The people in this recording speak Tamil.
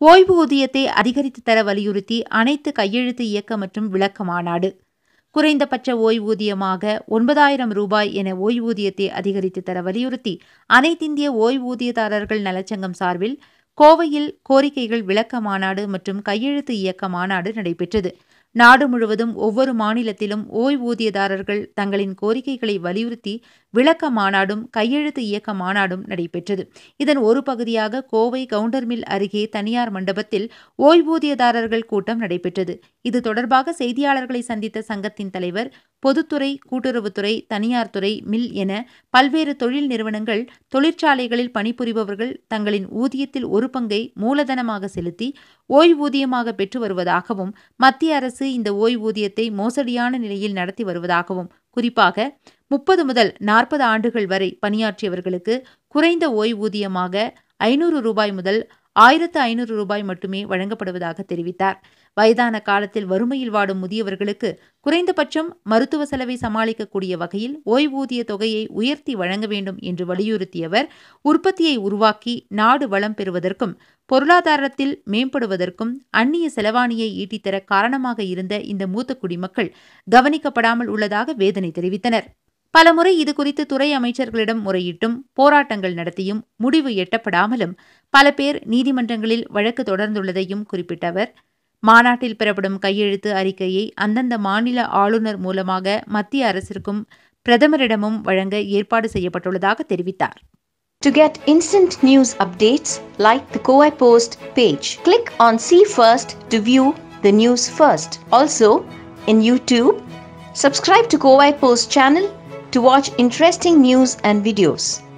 ஓய்வூதியத்தை அதிகரித்து தர வலியுறுத்தி அனைத்து கையெழுத்து இயக்க மற்றும் விளக்க மாநாடு குறைந்தபட்ச ஓய்வூதியமாக ஒன்பதாயிரம் ரூபாய் என ஓய்வூதியத்தை அதிகரித்து தர வலியுறுத்தி அனைத்திந்திய ஓய்வூதியதாரர்கள் நலச்சங்கம் சார்பில் கோவையில் கோரிக்கைகள் விளக்க மாநாடு மற்றும் கையெழுத்து இயக்க மாநாடு நடைபெற்றது நாடு முழுவதும் ஒவ்வொரு மாநிலத்திலும் ஓய்வூதியதாரர்கள் தங்களின் கோரிக்கைகளை வலியுறுத்தி விளக்க மாநாடும் கையெழுத்து இயக்க மாநாடும் நடைபெற்றது இதன் ஒரு பகுதியாக கோவை கவுண்டர்மில் அருகே தனியார் மண்டபத்தில் ஓய்வூதியதாரர்கள் கூட்டம் நடைபெற்றது இது தொடர்பாக செய்தியாளர்களை சந்தித்த சங்கத்தின் தலைவர் பொதுத்துறை கூட்டுறவுத்துறை தனியார் துறை மில் என பல்வேறு தொழில் நிறுவனங்கள் தொழிற்சாலைகளில் பணிபுரிபவர்கள் தங்களின் ஊதியத்தில் ஒரு பங்கை மூலதனமாக செலுத்தி ஓய்வூதியமாக பெற்று வருவதாகவும் மத்திய அரசு இந்த ஓய்வூதியத்தை மோசடியான நிலையில் நடத்தி வருவதாகவும் குறிப்பாக முப்பது முதல் நாற்பது ஆண்டுகள் வரை பணியாற்றியவர்களுக்கு குறைந்த ஓய்வூதியமாக ஐநூறு ரூபாய் முதல் ஆயிரத்து ஐநூறு ரூபாய் மட்டுமே வழங்கப்படுவதாக தெரிவித்தார் வயதான காலத்தில் வறுமையில் வாடும் முதியவர்களுக்கு குறைந்தபட்சம் மருத்துவ செலவை சமாளிக்கக்கூடிய வகையில் ஓய்வூதிய தொகையை உயர்த்தி வழங்க வேண்டும் என்று வலியுறுத்தியவர் உற்பத்தியை உருவாக்கி நாடு வளம் பெறுவதற்கும் பொருளாதாரத்தில் மேம்படுவதற்கும் அந்நிய செலவாணியை ஈட்டித்தர காரணமாக இருந்த இந்த மூத்த குடிமக்கள் கவனிக்கப்படாமல் உள்ளதாக வேதனை தெரிவித்தனர் பலமுறை இதுகுறித்து துறை அமைச்சர்களிடம் முறையிட்டும் போராட்டங்கள் நடத்தியும் முடிவு எட்டப்படாமலும் பல பேர் நீதிமன்றங்களில் வழக்கு தொடர்ந்துள்ளதையும் குறிப்பிட்ட அவர் மாநாட்டில் பெறப்படும் கையெழுத்து அறிக்கையை அந்தந்த மாநில ஆளுநர் மூலமாக மத்திய அரசிற்கும் பிரதமரிடமும் வழங்க ஏற்பாடு செய்யப்பட்டுள்ளதாக தெரிவித்தார் To get instant news updates, like the Kowai Post page. Click on See First to view the news first. Also, in YouTube, subscribe to Kowai Post channel to watch interesting news and videos.